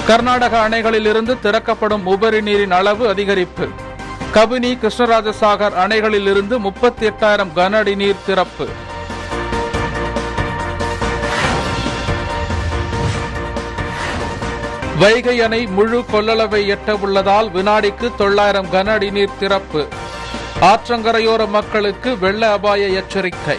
கர்நாடக அணைகளிலிருந்து திறக்கப்படும் உபரி நீரின் அளவு அதிகரிப்பு கபினி கிருஷ்ணராஜசாகர் அணைகளிலிருந்து முப்பத்தி எட்டாயிரம் கன அடி நீர் திறப்பு வைகை அணை முழு கொள்ளளவை எட்ட உள்ளதால் வினாடிக்கு தொள்ளாயிரம் கன அடி நீர் திறப்பு ஆற்றங்கரையோர மக்களுக்கு வெள்ள அபாய எச்சரிக்கை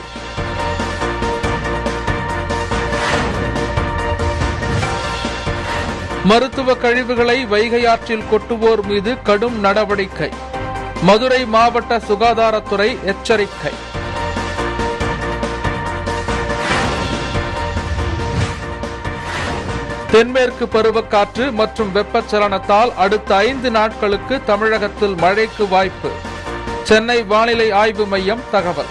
மருத்துவ கழிவுகளை வைகை ஆற்றில் கொட்டுவோர் மீது கடும் நடவடிக்கை மதுரை மாவட்ட சுகாதாரத்துறை எச்சரிக்கை தென்மேற்கு பருவக்காற்று மற்றும் வெப்பச்சலனத்தால் அடுத்த ஐந்து நாட்களுக்கு தமிழகத்தில் மழைக்கு வாய்ப்பு சென்னை வானிலை ஆய்வு மையம் தகவல்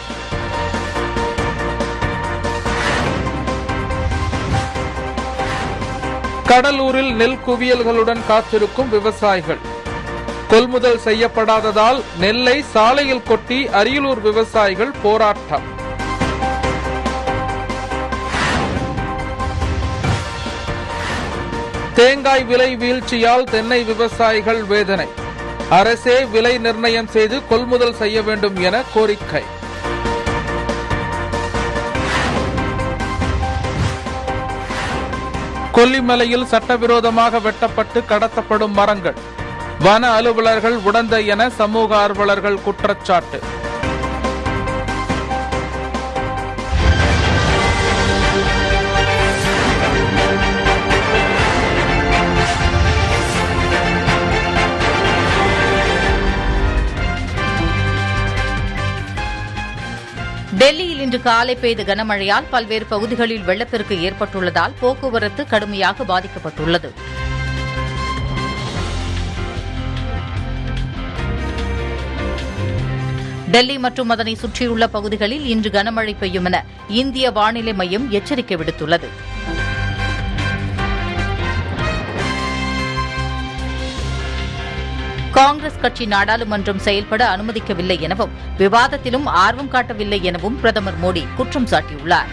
கடலூரில் நெல் குவியல்களுடன் காத்திருக்கும் விவசாயிகள் கொள்முதல் செய்யப்படாததால் நெல்லை சாலையில் கொட்டி அரியலூர் விவசாயிகள் போராட்டம் தேங்காய் விலை வீழ்ச்சியால் தென்னை விவசாயிகள் வேதனை அரசே விலை நிர்ணயம் செய்து கொள்முதல் செய்ய வேண்டும் என கோரிக்கை கொல்லிமலையில் சட்டவிரோதமாக வெட்டப்பட்டு கடத்தப்படும் மரங்கள் வன அலுவலர்கள் உடந்தை என சமூக ஆர்வலர்கள் குற்றச்சாட்டு டெல்லியில் இன்று காலை பெய்த கனமழையால் பல்வேறு பகுதிகளில் வெள்ளப்பெருக்கு ஏற்பட்டுள்ளதால் போக்குவரத்து கடுமையாக பாதிக்கப்பட்டுள்ளது டெல்லி மற்றும் அதனை சுற்றியுள்ள பகுதிகளில் இன்று கனமழை பெய்யும் என இந்திய வானிலை மையம் எச்சரிக்கை விடுத்துள்ளது காங்கிரஸ் கட்சி நாடாளுமன்றம் செயல்பட அனுமதிக்கவில்லை எனவும் விவாதத்திலும் ஆர்வம் காட்டவில்லை எனவும் பிரதமர் மோடி குற்றம் சாட்டியுள்ளார்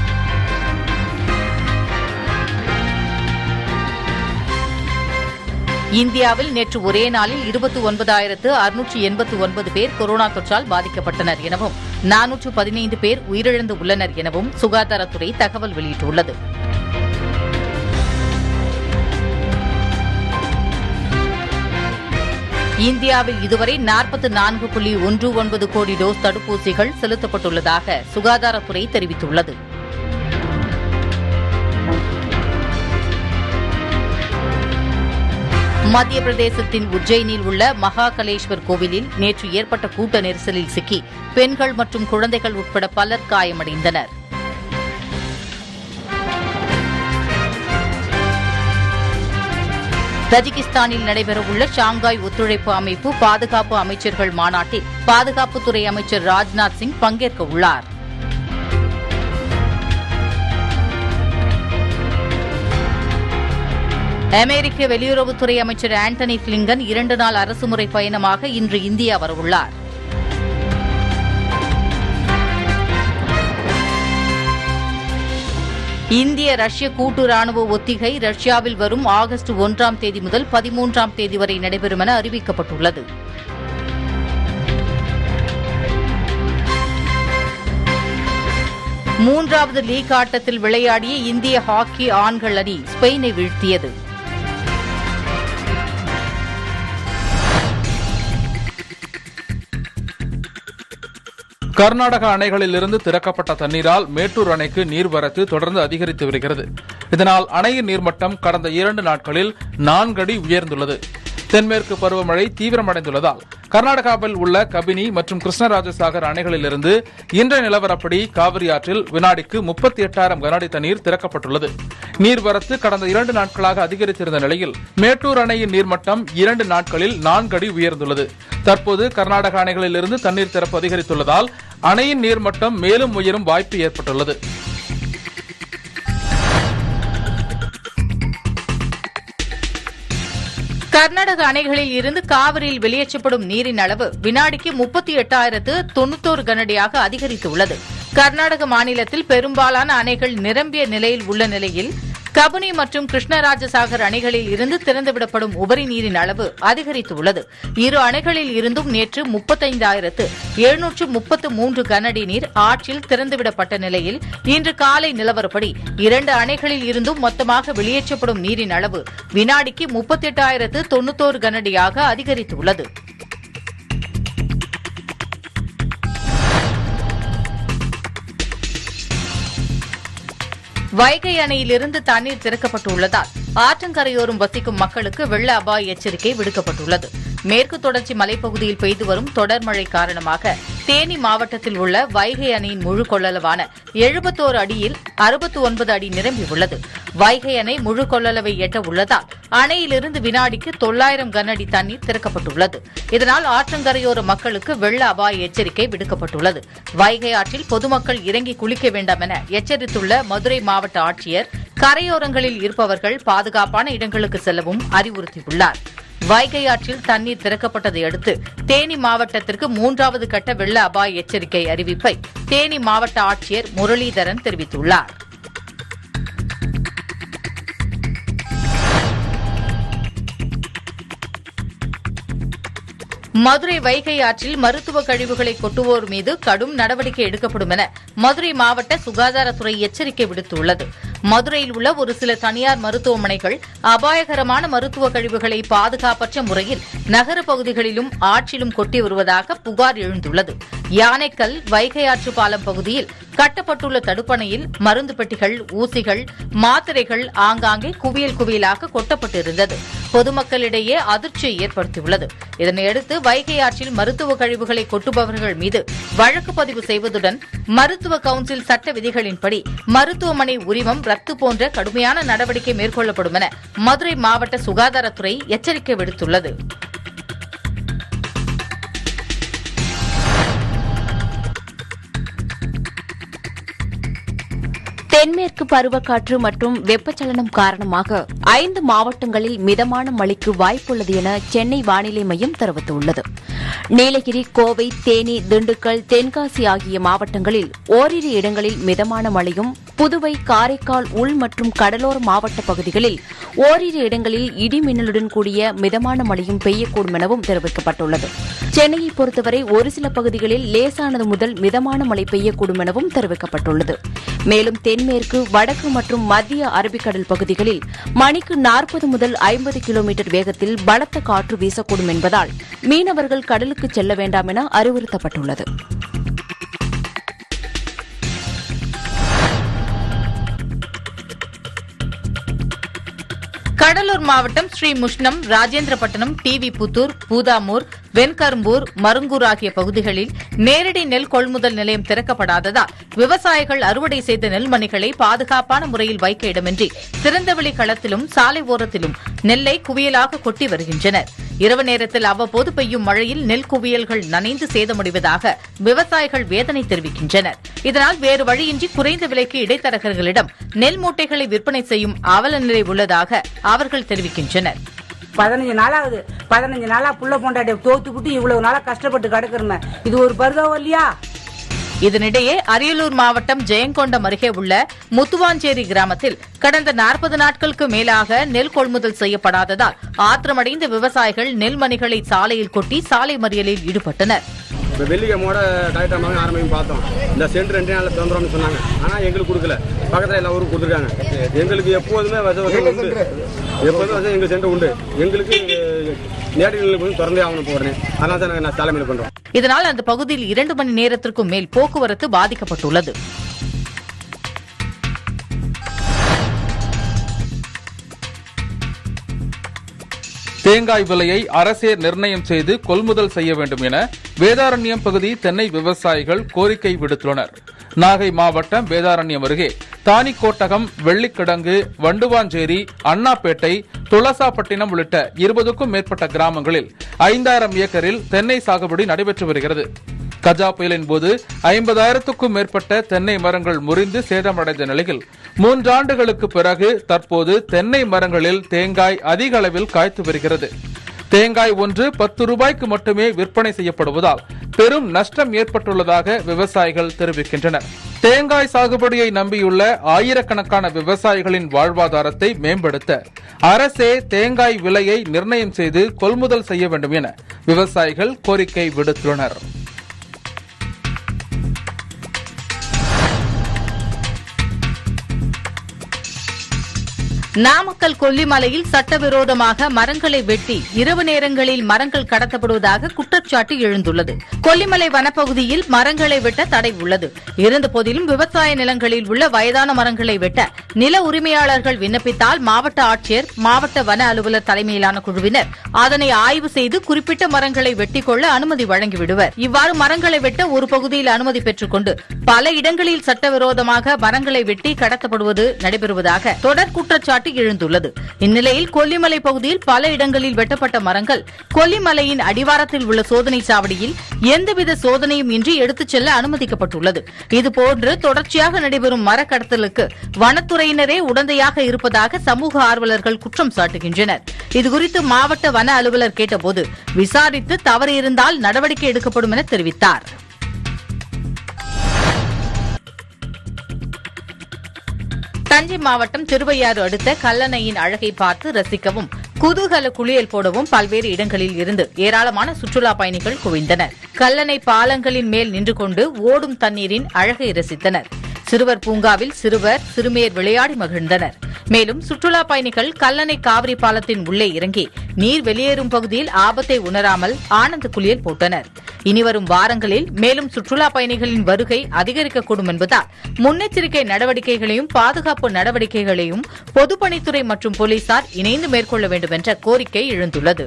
இந்தியாவில் நேற்று ஒரே நாளில் இருபத்தி ஒன்பதாயிரத்து அறுநூற்று எண்பத்து ஒன்பது பேர் கொரோனா தொற்றால் பாதிக்கப்பட்டனர் எனவும் நானூற்று பதினைந்து பேர் உயிரிழந்து உள்ளனர் எனவும் சுகாதாரத்துறை தகவல் வெளியிட்டுள்ளது இந்தியாவில் இதுவரை நாற்பத்தி நான்கு புள்ளி ஒன்று ஒன்பது கோடி டோஸ் தடுப்பூசிகள் செலுத்தப்பட்டுள்ளதாக சுகாதாரத்துறை தெரிவித்துள்ளது மத்திய பிரதேசத்தின் உஜ்ஜயினில் உள்ள மகாகலேஸ்வர் கோவிலில் நேற்று ஏற்பட்ட கூட்ட நெரிசலில் சிக்கி பெண்கள் மற்றும் குழந்தைகள் உட்பட பலர் காயமடைந்தனர் தஜிகிஸ்தானில் நடைபெறவுள்ள ஷாங்காய் ஒத்துழைப்பு அமைப்பு பாதுகாப்பு அமைச்சர்கள் மாநாட்டில் பாதுகாப்புத்துறை அமைச்சர் ராஜ்நாத் சிங் பங்கேற்க உள்ளார் அமெரிக்க வெளியுறவுத்துறை அமைச்சர் ஆண்டனி பிளிங்கன் இரண்டு நாள் அரசுமுறை பயணமாக இன்று இந்தியா வரவுள்ளார் இந்திய ரஷ்ய கூட்டு ராணுவ ஒத்திகை ரஷ்யாவில் வரும் ஆகஸ்ட் ஒன்றாம் தேதி முதல் பதிமூன்றாம் தேதி வரை நடைபெறும் என அறிவிக்கப்பட்டுள்ளது மூன்றாவது லீக் ஆட்டத்தில் விளையாடிய இந்திய ஹாக்கி ஆண்கள் அணி ஸ்பெயினை வீழ்த்தியது கர்நாடக அணைகளில் இருந்து திறக்கப்பட்ட தண்ணீரால் மேட்டூர் அணைக்கு நீர்வரத்து தொடர்ந்து அதிகரித்து வருகிறது இதனால் அணையின் நீர்மட்டம் கடந்த இரண்டு நாட்களில் நான்கடி உயர்ந்துள்ளது தென்மேற்கு பருவமழை தீவிரமடைந்துள்ளதால் கர்நாடகாவில் உள்ள கபினி மற்றும் கிருஷ்ணராஜசாகர் அணைகளிலிருந்து இன்றைய நிலவரப்படி காவிரி ஆற்றில் வினாடிக்கு முப்பத்தி எட்டாயிரம் கனஅடி தண்ணீர் திறக்கப்பட்டுள்ளது நீர்வரத்து கடந்த இரண்டு நாட்களாக அதிகரித்திருந்த நிலையில் மேட்டூர் அணையின் நீர்மட்டம் இரண்டு நாட்களில் நான்கு அடி உயர்ந்துள்ளது தற்போது கர்நாடக அணைகளிலிருந்து தண்ணீர் திறப்பு அதிகரித்துள்ளதால் அணையின் நீர்மட்டம் மேலும் உயரும் வாய்ப்பு ஏற்பட்டுள்ளது கர்நாடக அணைகளில் இருந்து காவிரியில் வெளியேற்றப்படும் நீரின் அளவு வினாடிக்கு முப்பத்தி எட்டாயிரத்து தொண்ணூத்தோரு கனடியாக அதிகரித்துள்ளது கர்நாடக மாநிலத்தில் பெரும்பாலான அணைகள் நிரம்பிய நிலையில் உள்ள நிலையில் கபினி மற்றும் கிருஷ்ணராஜசாகர் அணைகளில் இருந்து திறந்துவிடப்படும் உபரி நீரின் அளவு அதிகரித்துள்ளது இரு அணைகளில் இருந்தும் நேற்று முப்பத்தைந்தாயிரத்து எழுநூற்று முப்பத்து மூன்று கனஅடி நீர் ஆற்றில் திறந்துவிடப்பட்ட நிலையில் இன்று காலை நிலவரப்படி இரண்டு அணைகளில் இருந்தும் மொத்தமாக வெளியேற்றப்படும் நீரின் அளவு வினாடிக்கு முப்பத்தெட்டாயிரத்து தொன்னூத்தோரு கனஅடியாக அதிகரித்துள்ளது வைகை அணையிலிருந்து தண்ணீர் திறக்கப்பட்டுள்ளதால் ஆற்றங்கரையோரம் வசிக்கும் மக்களுக்கு வெள்ள அபாய எச்சரிக்கை விடுக்கப்பட்டுள்ளது மேற்கு தொடர்ச்சி மலைப்பகுதியில் பெய்து வரும் தொடர் மழை காரணமாக தேனி மாவட்டத்தில் உள்ள வைகை அணையின் முழு கொள்ளளவான எழுபத்தோரு அடியில் அறுபத்து ஒன்பது அடி நிரம்பியுள்ளது வைகை அணை முழு கொள்ளளவை எட்ட உள்ளதால் அணையிலிருந்து வினாடிக்கு தொள்ளாயிரம் கனஅடி தண்ணீர் திறக்கப்பட்டுள்ளது இதனால் ஆற்றங்கரையோர மக்களுக்கு வெள்ள அபாய எச்சரிக்கை விடுக்கப்பட்டுள்ளது வைகை ஆற்றில் பொதுமக்கள் இறங்கி குளிக்க வேண்டாம் என எச்சரித்துள்ள மதுரை மாவட்ட ஆட்சியர் கரையோரங்களில் இருப்பவர்கள் பாதுகாப்பான இடங்களுக்கு செல்லவும் அறிவுறுத்தியுள்ளார் வைகை ஆற்றில் தண்ணீர் திறக்கப்பட்டதை அடுத்து தேனி மாவட்டத்திற்கு மூன்றாவது கட்ட வெள்ள அபாய எச்சரிக்கை அறிவிப்பை தேனி மாவட்ட ஆட்சியர் முரளிதரன் தெரிவித்துள்ளார் மதுரை வைகை ஆற்றில் மருத்துவ கழிவுகளை கொட்டுவோர் மீது கடும் நடவடிக்கை எடுக்கப்படும் என மதுரை மாவட்ட சுகாதாரத்துறை எச்சரிக்கை விடுத்துள்ளது மதுரையில் உள்ள ஒரு சில தனியார் மருத்துவமனைகள் அபாயகரமான மருத்துவ கழிவுகளை பாதுகாப்பற்ற முறையில் நகர பகுதிகளிலும் ஆற்றிலும் கொட்டி வருவதாக புகார் எழுந்துள்ளது யானைக்கல் வைகை ஆற்று பாலம் பகுதியில் கட்டப்பட்டுள்ள தடுப்பணையில் மருந்து பெட்டிகள் ஊசிகள் மாத்திரைகள் ஆங்காங்கே குவியல் குவியலாக கொட்டப்பட்டிருந்தது பொதுமக்களிடையே அதிர்ச்சியை ஏற்படுத்தியுள்ளது இதனையடுத்து வைகை ஆற்றில் மருத்துவ கழிவுகளை கொட்டுபவர்கள் மீது வழக்கு பதிவு செய்வதுடன் மருத்துவ கவுன்சில் சட்ட விதிகளின்படி மருத்துவமனை உரிமம் ரத்து போன்ற கடுமையான நடவடிக்கை மேற்கொள்ளப்படும் என மதுரை மாவட்ட சுகாதாரத்துறை எச்சரிக்கை விடுத்துள்ளது தென்மேற்கு பருவக்காற்று மற்றும் வெப்பச்சலனம் காரணமாக ஐந்து மாவட்டங்களில் மிதமான மழைக்கு வாய்ப்புள்ளது என சென்னை வானிலை மையம் தெரிவித்துள்ளது நீலகிரி கோவை தேனி திண்டுக்கல் தென்காசி ஆகிய மாவட்டங்களில் ஓரிரு இடங்களில் மிதமான மழையும் புதுவை காரைக்கால் உள் மற்றும் கடலோர மாவட்ட பகுதிகளில் ஓரிரு இடங்களில் இடி மின்னலுடன் கூடிய மிதமான மழையும் பெய்யக்கூடும் எனவும் தெரிவிக்கப்பட்டுள்ளது சென்னையை பொறுத்தவரை ஒரு சில பகுதிகளில் லேசானது முதல் மிதமான மழை பெய்யக்கூடும் எனவும் தெரிவிக்கப்பட்டுள்ளது மேலும் தென்மேற்கு வடக்கு மற்றும் மத்திய அரபிக்கடல் பகுதிகளில் மணிக்கு நாற்பது முதல் ஐம்பது கிலோமீட்டர் வேகத்தில் பலத்த காற்று வீசக்கூடும் என்பதால் மீனவர்கள் கடலுக்கு செல்ல வேண்டாம் என அறிவுறுத்தப்பட்டுள்ளது கடலூர் மாவட்டம் ஸ்ரீ முஷ்ணம் ராஜேந்திரபட்டணம் டிவி புத்தூர் பூதாமூர் வெண்கரும்பூர் மருங்கூர் ஆகிய பகுதிகளில் நேரடி நெல் கொள்முதல் நிலையம் திறக்கப்படாததால் விவசாயிகள் அறுவடை செய்த நெல்மணிகளை பாதுகாப்பான முறையில் வைக்க இடமின்றி திறந்தவெளி களத்திலும் சாலை ஓரத்திலும் நெல்லை குவியலாக கொட்டி வருகின்றனர் இரவு நேரத்தில் அவ்வப்போது பெய்யும் மழையில் நெல் குவியல்கள் நனைந்து சேதமடைவதாக விவசாயிகள் வேதனை தெரிவிக்கின்றனர் இதனால் வேறு வழியின்றி குறைந்த விலைக்கு இடைத்தரகர்களிடம் நெல் மூட்டைகளை விற்பனை செய்யும் அவல நிலை உள்ளதாக அவர்கள் தெரிவிக்கின்றனர் பதினஞ்சு நாள் ஆகுது பதினஞ்சு நாளா புள்ள பொண்டாட்டிய தோத்து விட்டு இவ்வளவு நாளா கஷ்டப்பட்டு கிடக்குறமே இது ஒரு பருதாவம் இல்லையா இதனிடையே அரியலூர் மாவட்டம் ஜெயங்கொண்டம் அருகே உள்ள முத்துவாஞ்சேரி கிராமத்தில் கடந்த நாற்பது நாட்களுக்கு மேலாக நெல் கொள்முதல் செய்யப்படாததால் ஆத்திரமடைந்த விவசாயிகள் நெல்மணிகளை சாலையில் கொட்டி சாலை மறியலில் ஈடுபட்டனர் இப்போ வெள்ளிக்கிழமோட கலெக்டர் மகன் ஆரம்பிக்கும் பார்த்தோம் இந்த சென்ட் ரெண்டு நாளில் தந்துடும்னு சொன்னாங்க ஆனால் எங்களுக்கு கொடுக்கல பக்கத்தில் எல்லா ஊருக்கும் கொடுத்துருக்காங்க எங்களுக்கு எப்போதுமே வச வசம் உண்டு எப்போதும் வசம் எங்கள் சென்டர் உண்டு எங்களுக்கு நேரடி வந்து திறந்தே ஆகணும் போடுறேன் அதனால தான் நாங்கள் நான் தலைமையில் பண்ணுறோம் இதனால் அந்த பகுதியில் இரண்டு மணி நேரத்திற்கும் மேல் போக்குவரத்து பாதிக்கப்பட்டுள்ளது தேங்காய் விலையை அரசே நிர்ணயம் செய்து கொள்முதல் செய்ய வேண்டும் என வேதாரண்யம் பகுதி தென்னை விவசாயிகள் கோரிக்கை விடுத்துள்ளனர் நாகை மாவட்டம் வேதாரண்யம் அருகே தானிக்கோட்டகம் வெள்ளிக்கிடங்கு வண்டுவாஞ்சேரி அண்ணாப்பேட்டை துளசாப்பட்டினம் உள்ளிட்ட இருபதுக்கும் மேற்பட்ட கிராமங்களில் ஐந்தாயிரம் ஏக்கரில் தென்னை சாகுபடி நடைபெற்று வருகிறது கஜா புயலின் போது ஐம்பதாயிரத்துக்கும் மேற்பட்ட தென்னை மரங்கள் முறிந்து சேதமடைந்த நிலையில் மூன்றாண்டுகளுக்கு பிறகு தற்போது தென்னை மரங்களில் தேங்காய் அதிக அளவில் காய்த்து வருகிறது தேங்காய் ஒன்று பத்து ரூபாய்க்கு மட்டுமே விற்பனை செய்யப்படுவதால் பெரும் நஷ்டம் ஏற்பட்டுள்ளதாக விவசாயிகள் தெரிவிக்கின்றனர் தேங்காய் சாகுபடியை நம்பியுள்ள ஆயிரக்கணக்கான விவசாயிகளின் வாழ்வாதாரத்தை மேம்படுத்த அரசே தேங்காய் விலையை நிர்ணயம் செய்து கொள்முதல் செய்ய வேண்டும் என விவசாயிகள் கோரிக்கை விடுத்துள்ளனர் நாமக்கல் கொல்லிமலையில் சட்டவிரோதமாக மரங்களை வெட்டி இரவு நேரங்களில் மரங்கள் கடத்தப்படுவதாக குற்றச்சாட்டு எழுந்துள்ளது கொல்லிமலை வனப்பகுதியில் மரங்களை வெட்ட தடை உள்ளது இருந்தபோதிலும் விவசாய நிலங்களில் உள்ள வயதான மரங்களை வெட்ட நில உரிமையாளர்கள் விண்ணப்பித்தால் மாவட்ட ஆட்சியர் மாவட்ட வன அலுவலர் தலைமையிலான குழுவினர் அதனை ஆய்வு செய்து குறிப்பிட்ட மரங்களை வெட்டிக் கொள்ள அனுமதி வழங்கிவிடுவர் இவ்வாறு மரங்களை வெட்ட ஒரு பகுதியில் அனுமதி பெற்றுக் கொண்டு பல இடங்களில் சட்டவிரோதமாக மரங்களை வெட்டி கடத்தப்படுவது நடைபெறுவதாக தொடர் குற்றச்சாட்டு எழுந்துள்ளது இந்நிலையில் கொல்லிமலை பகுதியில் பல இடங்களில் வெட்டப்பட்ட மரங்கள் கொல்லிமலையின் அடிவாரத்தில் உள்ள சோதனை சாவடியில் எந்தவித சோதனையும் இன்றி எடுத்துச் செல்ல அனுமதிக்கப்பட்டுள்ளது இதுபோன்று தொடர்ச்சியாக நடைபெறும் மர கடத்தலுக்கு வனத்துறையினரே உடந்தையாக இருப்பதாக சமூக ஆர்வலர்கள் குற்றம் சாட்டுகின்றனர் இதுகுறித்து மாவட்ட வன அலுவலர் கேட்டபோது விசாரித்து தவறு இருந்தால் நடவடிக்கை எடுக்கப்படும் என தெரிவித்தார் தஞ்சை மாவட்டம் திருவையாறு அடுத்த கல்லணையின் அழகை பார்த்து ரசிக்கவும் குதூகல குளியல் போடவும் பல்வேறு இடங்களில் இருந்து ஏராளமான சுற்றுலா பயணிகள் குவிந்தனர் கல்லணை பாலங்களின் மேல் நின்று கொண்டு ஓடும் தண்ணீரின் அழகை ரசித்தனர் சிறுவர் பூங்காவில் சிறுவர் சிறுமியர் விளையாடி மகிழ்ந்தனர் மேலும் சுற்றுலா பயணிகள் கல்லணை காவிரி பாலத்தின் உள்ளே இறங்கி நீர் வெளியேறும் பகுதியில் ஆபத்தை உணராமல் ஆனந்த குளியல் போட்டனர் இனிவரும் வாரங்களில் மேலும் சுற்றுலா பயணிகளின் வருகை அதிகரிக்கக்கூடும் என்பதால் முன்னெச்சரிக்கை நடவடிக்கைகளையும் பாதுகாப்பு நடவடிக்கைகளையும் பொதுப்பணித்துறை மற்றும் போலீசார் இணைந்து மேற்கொள்ள வேண்டும் என்ற கோரிக்கை எழுந்துள்ளது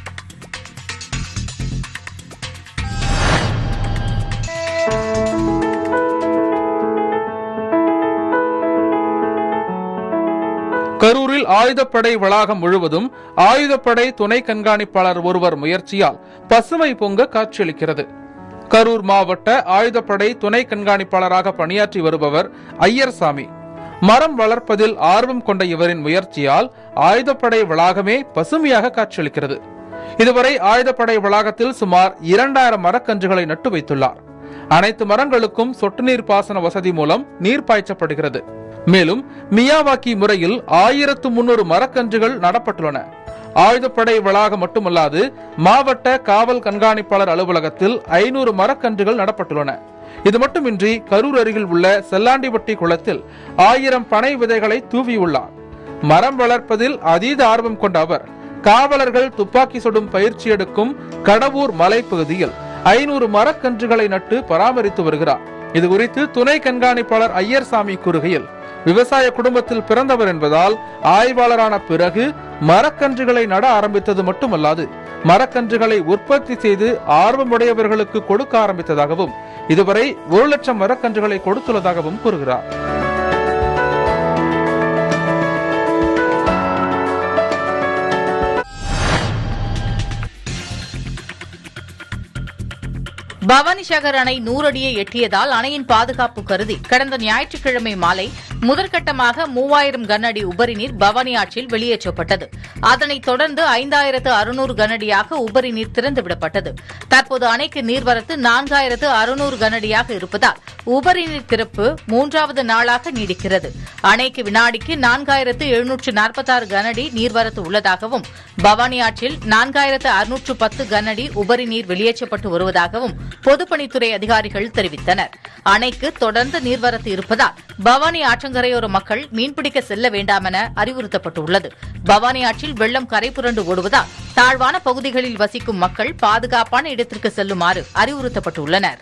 கரூரில் ஆயுதப்படை வளாகம் முழுவதும் ஆயுதப்படை துணை கண்காணிப்பாளர் ஒருவர் முயற்சியால் பசுமை பொங்க காட்சியளிக்கிறது கரூர் மாவட்ட ஆயுதப்படை துணை கண்காணிப்பாளராக பணியாற்றி வருபவர் ஐயர்சாமி மரம் வளர்ப்பதில் ஆர்வம் கொண்ட இவரின் முயற்சியால் ஆயுதப்படை வளாகமே பசுமையாக காட்சியளிக்கிறது இதுவரை ஆயுதப்படை வளாகத்தில் சுமார் இரண்டாயிரம் மரக்கன்றுகளை நட்டு வைத்துள்ளார் அனைத்து மரங்களுக்கும் சொட்டு நீர் பாசன வசதி மூலம் நீர் பாய்ச்சப்படுகிறது மேலும் மியாவாக்கி முறையில் ஆயிரத்து முன்னூறு மரக்கன்றுகள் நடப்பட்டுள்ளன ஆயுதப்படை வளாகம் மட்டுமல்லாது மாவட்ட காவல் கண்காணிப்பாளர் அலுவலகத்தில் ஐநூறு மரக்கன்றுகள் நடப்பட்டுள்ளன இது மட்டுமின்றி கரூர் அருகில் உள்ள செல்லாண்டிப்பட்டி குளத்தில் ஆயிரம் பனை விதைகளை தூவியுள்ளார் மரம் வளர்ப்பதில் அதீத ஆர்வம் கொண்ட அவர் காவலர்கள் துப்பாக்கி சுடும் பயிற்சி எடுக்கும் கடவூர் மலைப்பகுதியில் ஐநூறு மரக்கன்றுகளை நட்டு பராமரித்து வருகிறார் இதுகுறித்து துணை கண்காணிப்பாளர் ஐயர்சாமி கூறுகையில் விவசாய குடும்பத்தில் பிறந்தவர் என்பதால் ஆய்வாளரான பிறகு மரக்கன்றுகளை நட ஆரம்பித்தது மட்டுமல்லாது மரக்கன்றுகளை உற்பத்தி செய்து ஆர்வமுடையவர்களுக்கு கொடுக்க ஆரம்பித்ததாகவும் இதுவரை ஒரு லட்சம் மரக்கன்றுகளை கொடுத்துள்ளதாகவும் கூறுகிறார் பவானிசாகர் அணை நூறடியை எட்டியதால் அணையின் பாதுகாப்பு கருதி கடந்த ஞாயிற்றுக்கிழமை மாலை முதற்கட்டமாக மூவாயிரம் கனஅடி உபரி நீர் பவானி ஆற்றில் வெளியேற்றப்பட்டது அதனைத் தொடர்ந்து ஐந்தாயிரத்து அறுநூறு கனஅடியாக உபரி நீர் திறந்துவிடப்பட்டது தற்போது அணைக்கு நீர்வரத்து நான்காயிரத்து அறுநூறு கனஅடியாக இருப்பதால் உபரி நீர் திறப்பு மூன்றாவது நாளாக நீடிக்கிறது அணைக்கு வினாடிக்கு நான்காயிரத்து எழுநூற்று நாற்பத்தாறு கனஅடி நீர்வரத்து உள்ளதாகவும் பவானி ஆற்றில் நான்காயிரத்து அறுநூற்று பத்து கனஅடி உபரி நீர் வெளியேற்றப்பட்டு வருவதாகவும் பொதுப்பணித்துறை அதிகாரிகள் தெரிவித்தனர் அணைக்கு தொடர்ந்து நீர்வரத்து இருப்பதால் பவானி ஆற்றங்கரையோர மக்கள் மீன்பிடிக்க செல்ல வேண்டாம் என அறிவுறுத்தப்பட்டுள்ளது பவானி ஆற்றில் வெள்ளம் கரை புரண்டு ஓடுவதால் தாழ்வான பகுதிகளில் வசிக்கும் மக்கள் பாதுகாப்பான இடத்திற்கு செல்லுமாறு அறிவுறுத்தப்பட்டுள்ளனர்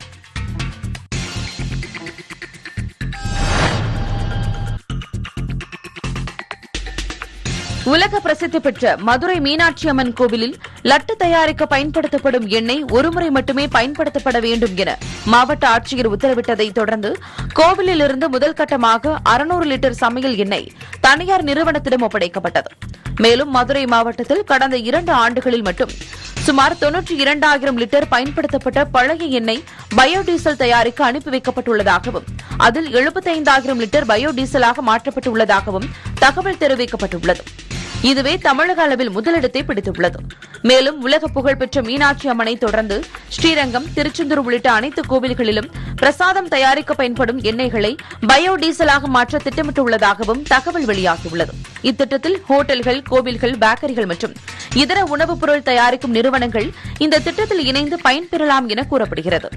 உலக பிரசித்தி பெற்ற மதுரை மீனாட்சி அம்மன் கோவிலில் லட்டு தயாரிக்க பயன்படுத்தப்படும் எண்ணெய் ஒருமுறை மட்டுமே பயன்படுத்தப்பட வேண்டும் என மாவட்ட ஆட்சியர் உத்தரவிட்டதை தொடர்ந்து கோவிலில் இருந்து முதல் கட்டமாக அறுநூறு லிட்டர் சமையல் எண்ணெய் தனியார் நிறுவனத்திடம் ஒப்படைக்கப்பட்டது மேலும் மதுரை மாவட்டத்தில் கடந்த இரண்டு ஆண்டுகளில் மட்டும் சுமார் தொன்னூற்றி இரண்டாயிரம் லிட்டர் பயன்படுத்தப்பட்ட பழைய எண்ணெய் பயோடீசல் தயாரிக்க அனுப்பி வைக்கப்பட்டுள்ளதாகவும் அதில் எழுபத்தைந்தாயிரம் லிட்டர் பயோடீசலாக மாற்றப்பட்டுள்ளதாகவும் தகவல் தெரிவிக்கப்பட்டுள்ளது இதுவே தமிழக அளவில் முதலிடத்தை பிடித்துள்ளது மேலும் உலக புகழ்பெற்ற மீனாட்சி அம்மனை தொடர்ந்து ஸ்ரீரங்கம் திருச்செந்தூர் உள்ளிட்ட அனைத்து கோவில்களிலும் பிரசாதம் தயாரிக்க பயன்படும் எண்ணெய்களை பயோடீசலாக மாற்ற திட்டமிட்டுள்ளதாகவும் தகவல் வெளியாகியுள்ளது இத்திட்டத்தில் ஹோட்டல்கள் கோவில்கள் பேக்கரிகள் மற்றும் இதர உணவுப் பொருள் தயாரிக்கும் நிறுவனங்கள் இந்த திட்டத்தில் இணைந்து பயன்பெறலாம் என கூறப்படுகிறது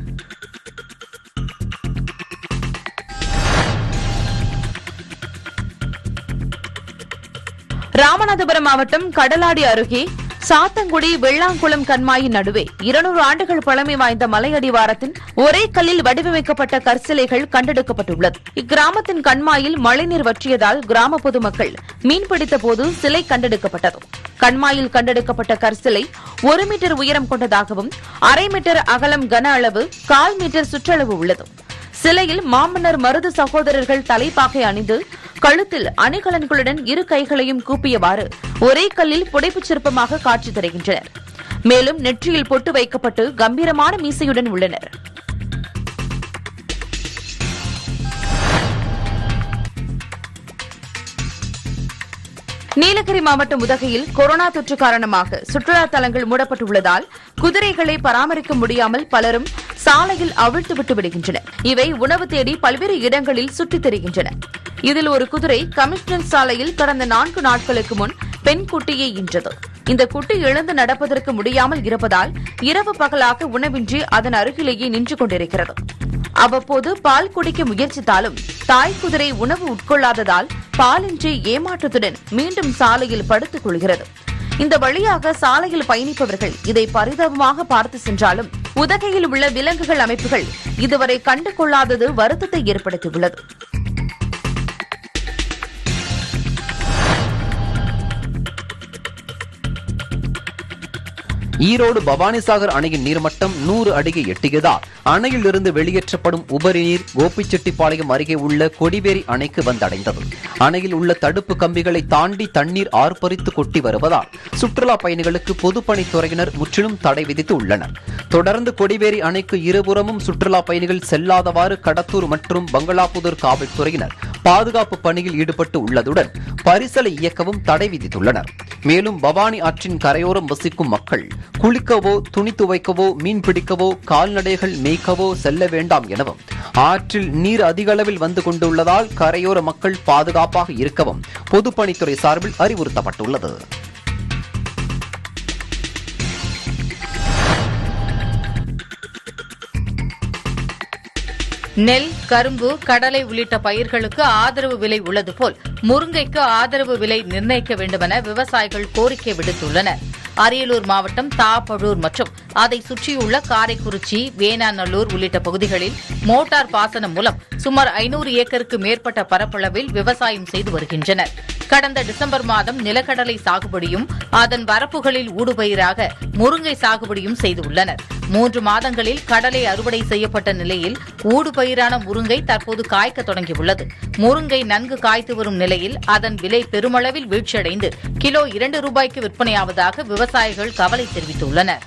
ராமநாதபுரம் மாவட்டம் கடலாடி அருகே சாத்தங்குடி வெள்ளாங்குளம் கண்மாயின் நடுவே இருநூறு ஆண்டுகள் பழமை வாய்ந்த மலையடிவாரத்தின் ஒரே கல்லில் வடிவமைக்கப்பட்ட கற்சிலைகள் கண்டெடுக்கப்பட்டுள்ளது இக்கிராமத்தின் கண்மாயில் மழைநீர் வற்றியதால் கிராம பொதுமக்கள் மீன்பிடித்த போது சிலை கண்டெடுக்கப்பட்டது கண்மாயில் கண்டெடுக்கப்பட்ட கற்சிலை ஒரு மீட்டர் உயரம் கொண்டதாகவும் அரை மீட்டர் அகலம் கன அளவு கால் மீட்டர் சுற்றளவு உள்ளது சிலையில் மாமன்னர் மருது சகோதரர்கள் தலைப்பாகை அணிந்து கழுத்தில் அணிகலன்களுடன் இரு கைகளையும் கூப்பியவாறு ஒரே கல்லில் புடைப்புச் சிற்பமாக காட்சி தருகின்றனர் மேலும் நெற்றியில் பொட்டு வைக்கப்பட்டு கம்பீரமான மீசையுடன் உள்ளனர் நீலகிரி மாவட்டம் உதகையில் கொரோனா தொற்று காரணமாக சுற்றுலா தலங்கள் மூடப்பட்டுள்ளதால் குதிரைகளை பராமரிக்க முடியாமல் பலரும் சாலையில் அவிழ்த்து விட்டு விடுகின்றனர் இவை உணவு தேடி பல்வேறு இடங்களில் சுற்றித் திரிகின்றன இதில் ஒரு குதிரை கமிஷனர் சாலையில் கடந்த நான்கு நாட்களுக்கு முன் பெண் குட்டியை ஈன்றது இந்த குட்டி எழுந்து நடப்பதற்கு முடியாமல் இருப்பதால் இரவு பகலாக உணவின்றி அதன் அருகிலேயே நின்று கொண்டிருக்கிறது அவ்வப்போது பால் குடிக்க முயற்சித்தாலும் தாய் குதிரை உணவு உட்கொள்ளாததால் பாலின்றி ஏமாற்றத்துடன் மீண்டும் சாலையில் படுத்துக் கொள்கிறது இந்த வழியாக சாலையில் பயணிப்பவர்கள் இதை பரிதாபமாக பார்த்து சென்றாலும் உதகையில் உள்ள விலங்குகள் அமைப்புகள் இதுவரை கண்டு கொள்ளாதது வருத்தத்தை ஏற்படுத்தியுள்ளது ஈரோடு பவானிசாகர் அணையின் நீர்மட்டம் நூறு அடியை எட்டியதால் அணையில் இருந்து வெளியேற்றப்படும் உபரி நீர் கோபிச்செட்டிப்பாளையம் அருகே உள்ள கொடிவேரி அணைக்கு வந்தடைந்தது அணையில் உள்ள தடுப்பு கம்பிகளை தாண்டி தண்ணீர் ஆர்ப்பரித்து கொட்டி வருவதால் சுற்றுலா பயணிகளுக்கு பொதுப்பணித்துறையினர் முற்றிலும் தடை விதித்து உள்ளனர் தொடர்ந்து கொடிவேரி அணைக்கு இருபுறமும் சுற்றுலா பயணிகள் செல்லாதவாறு கடத்தூர் மற்றும் பங்களாபுதூர் காவல்துறையினர் பாதுகாப்பு பணியில் ஈடுபட்டு உள்ளதுடன் பரிசலை இயக்கவும் தடை விதித்துள்ளனர் மேலும் பவானி ஆற்றின் கரையோரம் வசிக்கும் மக்கள் குளிக்கவோ துணி துவைக்கவோ மீன் பிடிக்கவோ கால்நடைகள் மேய்க்கவோ செல்ல வேண்டாம் எனவும் ஆற்றில் நீர் அதிக அளவில் வந்து கொண்டுள்ளதால் கரையோர மக்கள் பாதுகாப்பாக இருக்கவும் பொதுப்பணித்துறை சார்பில் அறிவுறுத்தப்பட்டுள்ளது நெல் கரும்பு கடலை உள்ளிட்ட பயிர்களுக்கு ஆதரவு விலை உள்ளது போல் முருங்கைக்கு ஆதரவு விலை நிர்ணயிக்க வேண்டுமென விவசாயிகள் கோரிக்கை விடுத்துள்ளனர் அரியலூர் மாவட்டம் தாப்பழூர் மற்றும் அதை சுற்றியுள்ள காரைக்குறிச்சி வேணாநல்லூர் உள்ளிட்ட பகுதிகளில் மோட்டார் பாசனம் மூலம் சுமார் ஐநூறு ஏக்கருக்கு மேற்பட்ட பரப்பளவில் விவசாயம் செய்து வருகின்றனர் கடந்த டிசம்பர் மாதம் நிலக்கடலை சாகுபடியும் அதன் வரப்புகளில் ஊடுபயிராக முருங்கை சாகுபடியும் செய்துள்ளனர் மூன்று மாதங்களில் கடலை அறுவடை செய்யப்பட்ட நிலையில் ஊடுபயிரான முருங்கை தற்போது காய்க்க தொடங்கியுள்ளது முருங்கை நன்கு காய்த்து வரும் நிலையில் அதன் விலை பெருமளவில் வீழ்ச்சியடைந்து கிலோ இரண்டு ரூபாய்க்கு விற்பனையாவதாக விவசாயிகள் கவலை தெரிவித்துள்ளனர்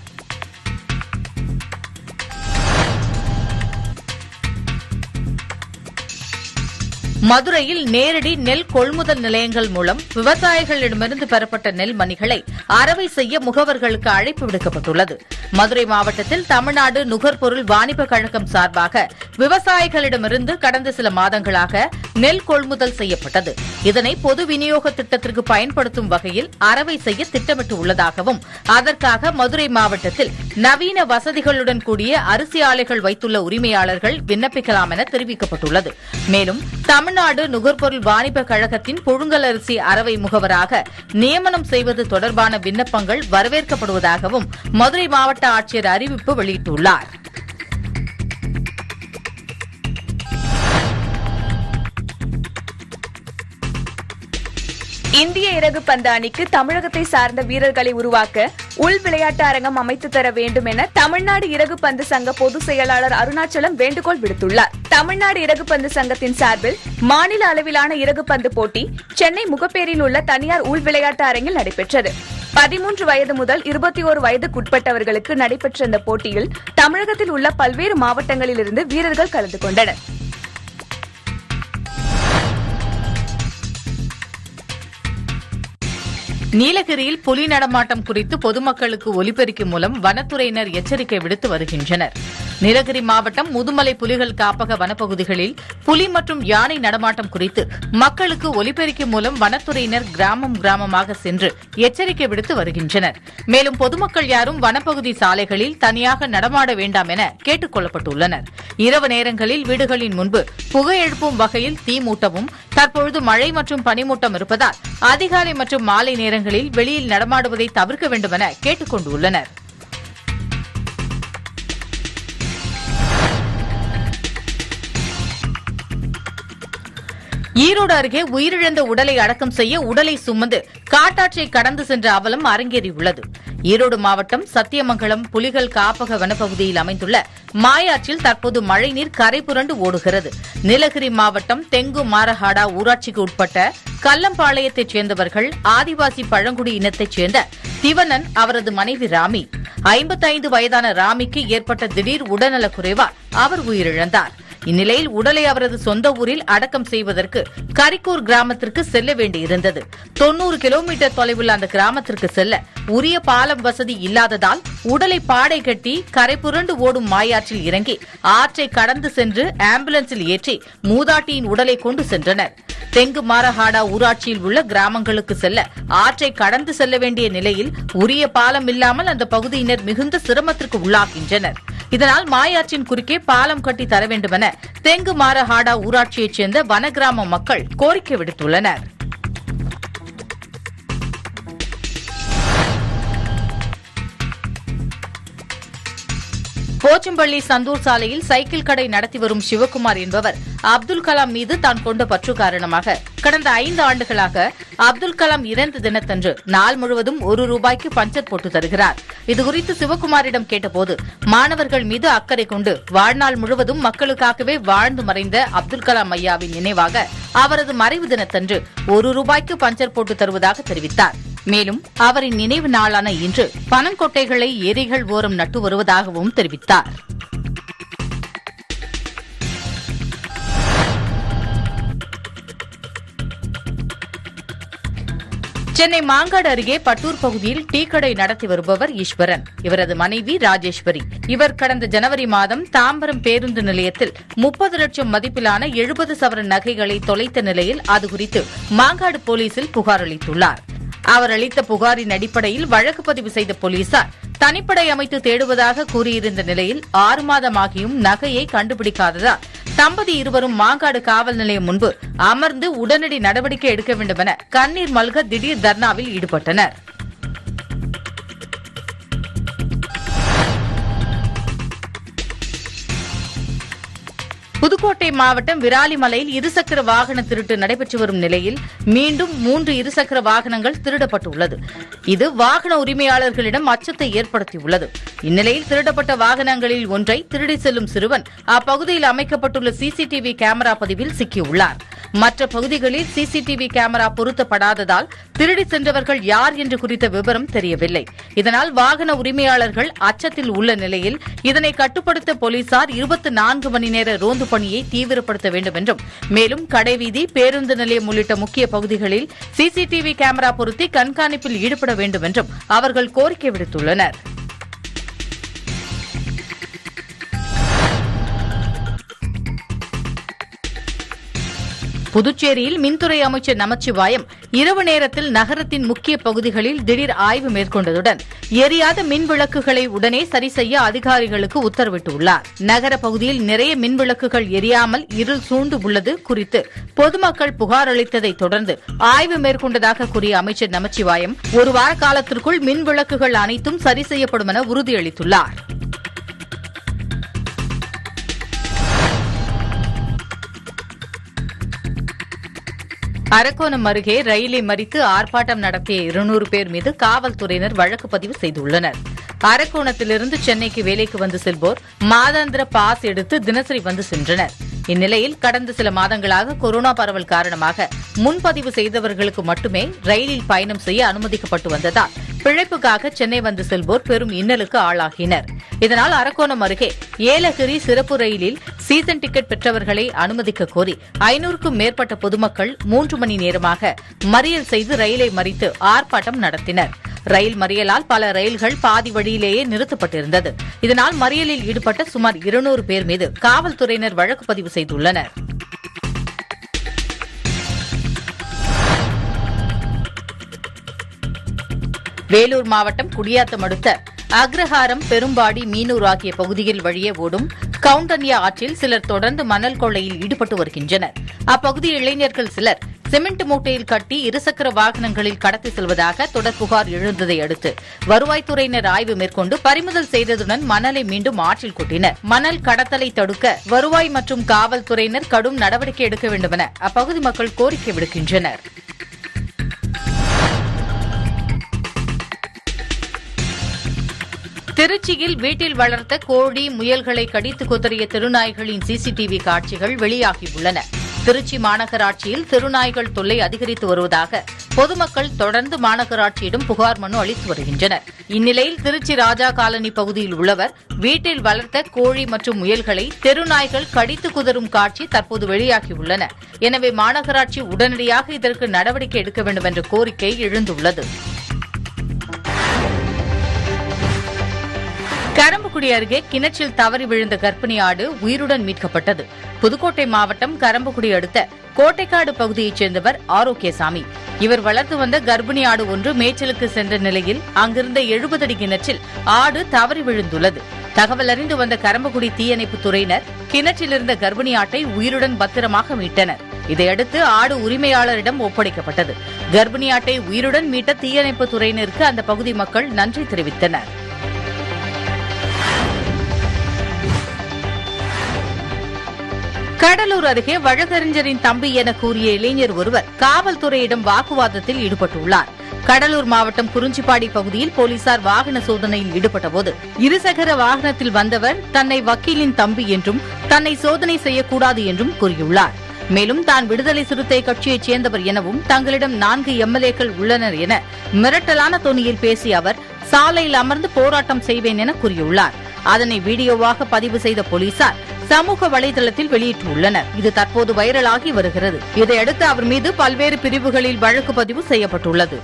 மதுரையில் நேரடி நெல் கொள்முதல் நிலையங்கள் மூலம் விவசாயிகளிடமிருந்து பெறப்பட்ட நெல் மணிகளை அரவை செய்ய முகவர்களுக்கு அழைப்பு விடுக்கப்பட்டுள்ளது மதுரை மாவட்டத்தில் தமிழ்நாடு நுகர்பொருள் வாணிப கழகம் சார்பாக விவசாயிகளிடமிருந்து கடந்த சில மாதங்களாக நெல் கொள்முதல் செய்யப்பட்டது இதனை பொது விநியோக திட்டத்திற்கு பயன்படுத்தும் வகையில் அரவை செய்ய திட்டமிட்டு உள்ளதாகவும் அதற்காக மதுரை மாவட்டத்தில் நவீன வசதிகளுடன் கூடிய அரிசி ஆலைகள் வைத்துள்ள உரிமையாளர்கள் விண்ணப்பிக்கலாம் என தெரிவிக்கப்பட்டுள்ளது மேலும் தமிழ்நாடு நுகர்பொருள் வாணிப கழகத்தின் புழுங்கல் அரிசி அரவை முகவராக நியமனம் செய்வது தொடர்பான விண்ணப்பங்கள் வரவேற்கப்படுவதாகவும் மதுரை மாவட்ட ஆட்சியர் அறிவிப்பு வெளியிட்டுள்ளார் இந்திய இறகு பந்து அணிக்கு தமிழகத்தை சார்ந்த வீரர்களை உருவாக்க உள் விளையாட்டு அரங்கம் அமைத்து தர வேண்டும் என தமிழ்நாடு இறகு பந்து சங்க பொதுச் செயலாளர் அருணாச்சலம் வேண்டுகோள் விடுத்துள்ளார் தமிழ்நாடு இறகு பந்து சங்கத்தின் சார்பில் மாநில அளவிலான இறகு பந்து போட்டி சென்னை முகப்பேரில் உள்ள தனியார் உள் விளையாட்டு அரங்கில் நடைபெற்றது பதிமூன்று வயது முதல் இருபத்தி ஒரு வயதுக்குட்பட்டவர்களுக்கு நடைபெற்ற இந்த போட்டியில் தமிழகத்தில் உள்ள பல்வேறு மாவட்டங்களிலிருந்து வீரர்கள் கலந்து கொண்டனர் நீலகிரியில் புலி நடமாட்டம் குறித்து பொதுமக்களுக்கு ஒலிபெருக்கி மூலம் வனத்துறையினர் எச்சரிக்கை விடுத்து வருகின்றனர் நீலகிரி மாவட்டம் முதுமலை புலிகள் காப்பக வனப்பகுதிகளில் புலி மற்றும் யானை நடமாட்டம் குறித்து மக்களுக்கு ஒலிபெருக்கி மூலம் வனத்துறையினர் கிராமம் கிராமமாக சென்று எச்சரிக்கை விடுத்து வருகின்றனர் மேலும் பொதுமக்கள் யாரும் வனப்பகுதி சாலைகளில் தனியாக நடமாட வேண்டாம் என கேட்டுக் கொள்ளப்பட்டுள்ளனர் இரவு நேரங்களில் வீடுகளின் முன்பு புகை எழுப்பும் வகையில் தீ மூட்டவும் தற்பொழுது மழை மற்றும் பனிமூட்டம் இருப்பதால் அதிகாலை மற்றும் மாலை நேரங்களில் வெளியில் நடமாடுவதை தவிர்க்க வேண்டும் என கேட்டுக் கொண்டுள்ளனர் ஈரோடு அருகே உயிரிழந்த உடலை அடக்கம் செய்ய உடலை சுமந்து காட்டாற்றை கடந்து சென்ற அவலம் அரங்கேறியுள்ளது ஈரோடு மாவட்டம் சத்தியமங்கலம் புலிகள் காப்பக வனப்பகுதியில் அமைந்துள்ள மாயாற்றில் தற்போது மழைநீர் கரை புரண்டு ஓடுகிறது நீலகிரி மாவட்டம் தெங்கு மாரஹாடா ஊராட்சிக்கு உட்பட்ட கல்லம்பாளையத்தைச் சேர்ந்தவர்கள் ஆதிவாசி பழங்குடி இனத்தைச் சேர்ந்த திவனன் அவரது மனைவி ராமி ஐம்பத்தைந்து வயதான ராமிக்கு ஏற்பட்ட திடீர் உடல்நலக் குறைவால் அவர் உயிரிழந்தார் இந்நிலையில் உடலை அவரது சொந்த ஊரில் அடக்கம் செய்வதற்கு கரிக்கூர் கிராமத்திற்கு செல்ல வேண்டியிருந்தது தொன்னூறு கிலோமீட்டர் தொலைவுள்ள அந்த கிராமத்திற்கு செல்ல உரிய பாலம் வசதி இல்லாததால் உடலை பாடை கட்டி கரை புரண்டு ஓடும் மாயாற்றில் இறங்கி ஆற்றை கடந்து சென்று ஆம்புலன்ஸில் ஏற்றி மூதாட்டியின் உடலை கொண்டு சென்றனர் தெங்கு மாரஹாடா ஊராட்சியில் உள்ள கிராமங்களுக்கு செல்ல ஆற்றை கடந்து செல்ல வேண்டிய நிலையில் உரிய பாலம் இல்லாமல் அந்த பகுதியினர் மிகுந்த சிரமத்திற்கு உள்ளாகின்றனர் இதனால் மாயாற்றின் குறுக்கே பாலம் கட்டி தர வேண்டுமென தெங்கு மாரஹாடா ஊராட்சியைச் சேர்ந்த வனகிராம மக்கள் கோரிக்கை விடுத்துள்ளனர் போச்சம்பள்ளி சந்தூர் சாலையில் சைக்கிள் கடை நடத்தி வரும் சிவகுமார் என்பவர் அப்துல் கலாம் மீது தான் கொண்ட பற்று காரணமாக கடந்த ஐந்து ஆண்டுகளாக அப்துல் கலாம் இறந்த தினத்தன்று நாள் முழுவதும் ஒரு ரூபாய்க்கு பஞ்சர் போட்டு தருகிறார் இதுகுறித்து சிவகுமாரிடம் கேட்டபோது மாணவர்கள் மீது அக்கறை கொண்டு வாழ்நாள் முழுவதும் மக்களுக்காகவே வாழ்ந்து மறைந்த அப்துல் கலாம் ஐயாவின் நினைவாக அவரது மறைவு தினத்தன்று ஒரு ரூபாய்க்கு பஞ்சர் போட்டு தருவதாக தெரிவித்தார் மேலும் அவரின் நினைவு நாளான இன்று பனங்கொட்டைகளை ஏரிகள் ஓரம் நட்டு வருவதாகவும் தெரிவித்தார் சென்னை மாங்காடு அருகே பட்டூர் பகுதியில் டீ கடை நடத்தி வருபவர் ஈஸ்வரன் இவரது மனைவி ராஜேஸ்வரி இவர் கடந்த ஜனவரி மாதம் தாம்பரம் பேருந்து நிலையத்தில் முப்பது லட்சம் மதிப்பிலான எழுபது சவரன் நகைகளை தொலைத்த நிலையில் அது குறித்து மாங்காடு போலீசில் புகார் அளித்துள்ளார் அவர் அளித்த புகாரின் அடிப்படையில் வழக்கு பதிவு செய்த போலீசார் தனிப்படை அமைத்து தேடுவதாக கூறியிருந்த நிலையில் ஆறு மாதமாகியும் நகையை கண்டுபிடிக்காததால் தம்பதி இருவரும் மாங்காடு காவல் நிலையம் முன்பு அமர்ந்து உடனடி நடவடிக்கை எடுக்க வேண்டும் என கண்ணீர் மல்க திடீர் தர்ணாவில் ஈடுபட்டனர் புதுக்கோட்டை மாவட்டம் விராலிமலையில் இருசக்கர வாகன திருட்டு நடைபெற்று வரும் நிலையில் மீண்டும் மூன்று இருசக்கர வாகனங்கள் திருடப்பட்டுள்ளது இது வாகன உரிமையாளர்களிடம் அச்சத்தை ஏற்படுத்தியுள்ளது இந்நிலையில் திருடப்பட்ட வாகனங்களில் ஒன்றை திருடி செல்லும் சிறுவன் அப்பகுதியில் அமைக்கப்பட்டுள்ள சிசிடிவி கேமரா பதிவில் சிக்கியுள்ளார் மற்ற பகுதிகளில் சிசிடிவி கேமரா பொருத்தப்படாததால் திருடி சென்றவர்கள் யார் என்று குறித்த விவரம் தெரியவில்லை இதனால் வாகன உரிமையாளர்கள் அச்சத்தில் உள்ள நிலையில் இதனை கட்டுப்படுத்த போலீசார் இருபத்தி நான்கு மணி நேர ரோந்து பணியை தீவிரப்படுத்த வேண்டும் என்றும் மேலும் கடைவீதி பேருந்து நிலையம் உள்ளிட்ட முக்கிய பகுதிகளில் சிசிடிவி கேமரா பொருத்தி கண்காணிப்பில் ஈடுபட வேண்டும் என்றும் அவர்கள் கோரிக்கை விடுத்துள்ளனர் புதுச்சேரியில் மின்துறை அமைச்சர் நமச்சிவாயம் இரவு நேரத்தில் நகரத்தின் முக்கிய பகுதிகளில் திடீர் ஆய்வு மேற்கொண்டதுடன் எரியாத மின் விளக்குகளை உடனே சரி செய்ய அதிகாரிகளுக்கு உத்தரவிட்டுள்ளார் நகர பகுதியில் நிறைய மின் விளக்குகள் எரியாமல் இருள் சூழ்ந்து உள்ளது குறித்து பொதுமக்கள் புகார் அளித்ததை தொடர்ந்து ஆய்வு மேற்கொண்டதாக கூறிய அமைச்சர் நமச்சிவாயம் ஒரு வார காலத்திற்குள் மின் விளக்குகள் அனைத்தும் சரி செய்யப்படும் என உறுதியளித்துள்ளார் அரக்கோணம் அருகே ரயிலை மறித்து ஆர்ப்பாட்டம் நடத்திய இருநூறு பேர் மீது காவல்துறையினர் வழக்கு பதிவு செய்துள்ளனர் அரக்கோணத்திலிருந்து சென்னைக்கு வேலைக்கு வந்து செல்வோர் மாதாந்திர பாஸ் எடுத்து தினசரி வந்து சென்றனர் இந்நிலையில் கடந்த சில மாதங்களாக கொரோனா பரவல் காரணமாக முன்பதிவு செய்தவர்களுக்கு மட்டுமே ரயிலில் பயணம் செய்ய அனுமதிக்கப்பட்டு வந்ததால் பிழைப்புக்காக சென்னை வந்து செல்வோர் பெரும் இன்னலுக்கு ஆளாகினர் இதனால் அரக்கோணம் அருகே ஏலகிரி சிறப்பு ரயிலில் சீசன் டிக்கெட் பெற்றவர்களை அனுமதிக்க கோரி ஐநூறுக்கும் மேற்பட்ட பொதுமக்கள் மூன்று மணி நேரமாக மறியல் செய்து ரயிலை மறித்து ஆர்ப்பாட்டம் நடத்தினர் ரயில் மறியலால் பல ரயில்கள் பாதி வழியிலேயே நிறுத்தப்பட்டிருந்தது இதனால் மறியலில் ஈடுபட்ட சுமார் இருநூறு பேர் மீது காவல்துறையினர் வழக்கு பதிவு செய்துள்ளனர் வேலூர் மாவட்டம் குடியாத்தம் அடுத்த அக்ரஹாரம் பெரும்பாடி மீனூர் ஆகிய பகுதியில் வழியே ஓடும் கவுண்டன்யா ஆற்றில் சிலர் தொடர்ந்து மணல் கொள்ளையில் ஈடுபட்டு வருகின்றனர் அப்பகுதி இளைஞர்கள் சிலர் சிமெண்ட் மூட்டையில் கட்டி இருசக்கர வாகனங்களில் கடத்தி செல்வதாக தொடர் புகார் எழுந்ததை அடுத்து வருவாய்த்துறையினர் ஆய்வு மேற்கொண்டு பறிமுதல் செய்ததுடன் மணலை மீண்டும் ஆற்றில் கொட்டினர் மணல் கடத்தலை தடுக்க வருவாய் மற்றும் காவல்துறையினர் கடும் நடவடிக்கை எடுக்க வேண்டுமென அப்பகுதி மக்கள் கோரிக்கை விடுக்கின்றனர் திருச்சியில் வீட்டில் வளர்த்த கோழி முயல்களை கடித்து குதறிய திருநாய்களின் சிசிடிவி காட்சிகள் வெளியாகியுள்ளன திருச்சி மாநகராட்சியில் திருநாய்கள் தொல்லை அதிகரித்து வருவதாக பொதுமக்கள் தொடர்ந்து மாநகராட்சியிடம் புகார் மனு அளித்து வருகின்றனர் இந்நிலையில் திருச்சி ராஜா காலனி பகுதியில் உள்ளவர் வீட்டில் வளர்த்த கோழி மற்றும் முயல்களை தெருநாய்கள் கடித்து குதறும் காட்சி தற்போது வெளியாகியுள்ளன எனவே மாநகராட்சி உடனடியாக இதற்கு நடவடிக்கை எடுக்க வேண்டும் என்ற கோரிக்கை எழுந்துள்ளது கரம்பக்குடி அருகே கிணற்றில் தவறி விழுந்த கர்ப்பிணி ஆடு உயிருடன் மீட்கப்பட்டது புதுக்கோட்டை மாவட்டம் கரம்பக்குடி அடுத்த கோட்டைக்காடு பகுதியைச் சேர்ந்தவர் ஆரோக்கியசாமி இவர் வளர்த்து வந்த கர்ப்பிணி ஆடு ஒன்று மேய்ச்சலுக்கு சென்ற நிலையில் அங்கிருந்த எழுபது அடி கிணற்றில் ஆடு தவறி விழுந்துள்ளது தகவல் அறிந்து வந்த கரம்பக்குடி தீயணைப்பு துறையினர் கிணற்றில் இருந்த கர்ப்பிணி ஆட்டை உயிருடன் பத்திரமாக மீட்டனர் இதையடுத்து ஆடு உரிமையாளரிடம் ஒப்படைக்கப்பட்டது கர்ப்பிணி ஆட்டை உயிருடன் மீட்ட தீயணைப்பு துறையினருக்கு அந்த பகுதி மக்கள் நன்றி தெரிவித்தனர் கடலூர் அருகே வழக்கறிஞரின் தம்பி என கூறிய இளைஞர் ஒருவர் காவல்துறையிடம் வாக்குவாதத்தில் ஈடுபட்டுள்ளார் கடலூர் மாவட்டம் குறிஞ்சிப்பாடி பகுதியில் போலீசார் வாகன சோதனையில் ஈடுபட்டபோது இருசக்கர வாகனத்தில் வந்தவர் தன்னை வக்கீலின் தம்பி என்றும் தன்னை சோதனை செய்யக்கூடாது என்றும் கூறியுள்ளார் மேலும் தான் விடுதலை சிறுத்தை கட்சியைச் சேர்ந்தவர் எனவும் தங்களிடம் நான்கு எம்எல்ஏக்கள் உள்ளனர் என மிரட்டலான தொனியில் பேசிய அவர் சாலையில் அமர்ந்து போராட்டம் செய்வேன் என கூறியுள்ளார் அதனை வீடியோவாக பதிவு செய்த போலீசார் சமூக வலைதளத்தில் வெளியிட்டுள்ளனர் இது தற்போது வைரலாகி வருகிறது இதையடுத்து அவர் மீது பல்வேறு பிரிவுகளில் வழக்கு பதிவு செய்யப்பட்டுள்ளது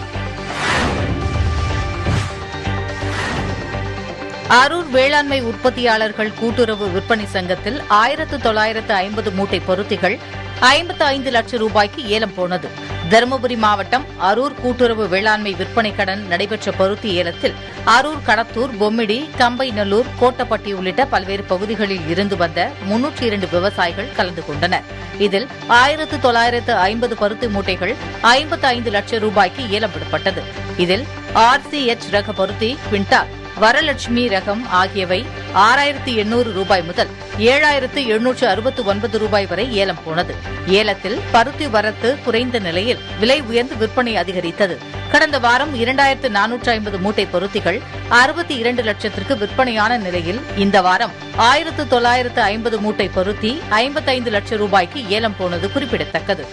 அரூர் வேளாண்மை உற்பத்தியாளர்கள் கூட்டுறவு விற்பனை சங்கத்தில் ஆயிரத்து தொள்ளாயிரத்து ஐம்பது மூட்டை பொருத்திகள் ஐம்பத்து ஐந்து லட்சம் ரூபாய்க்கு ஏலம் போனது தருமபுரி மாவட்டம் அரூர் கூட்டுறவு வேளாண்மை விற்பனை கடன் நடைபெற்ற பருத்தி ஏலத்தில் அரூர் கடத்தூர் பொம்மிடி கம்பைநல்லூர் கோட்டப்பட்டி உள்ளிட்ட பல்வேறு பகுதிகளில் இருந்து வந்த முன்னூற்றி இரண்டு விவசாயிகள் கலந்து கொண்டனர் இதில் ஆயிரத்து தொள்ளாயிரத்து ஐம்பது பருத்தி மூட்டைகள் ஐம்பத்து ஐந்து லட்சம் ரூபாய்க்கு ஏலம் விடப்பட்டது இதில் ஆர்சிஎச் ரக பருத்தி குவிண்டால் வரலட்சுமி ரகம் ஆகியவை ஆறாயிரத்து எண்ணூறு ரூபாய் முதல் ஏழாயிரத்து எழுநூற்று அறுபத்து ஒன்பது ரூபாய் வரை ஏலம் போனது ஏலத்தில் பருத்தி வரத்து குறைந்த நிலையில் விலை உயர்ந்து விற்பனை அதிகரித்தது கடந்த வாரம் இரண்டாயிரத்து நானூற்று ஐம்பது மூட்டை பொருத்திகள் அறுபத்தி இரண்டு லட்சத்திற்கு விற்பனையான நிலையில் இந்த வாரம் ஆயிரத்து தொள்ளாயிரத்து ஐம்பது மூட்டை பொருத்தி ஐம்பத்தைந்து லட்சம் ரூபாய்க்கு ஏலம் போனது குறிப்பிடத்தக்கது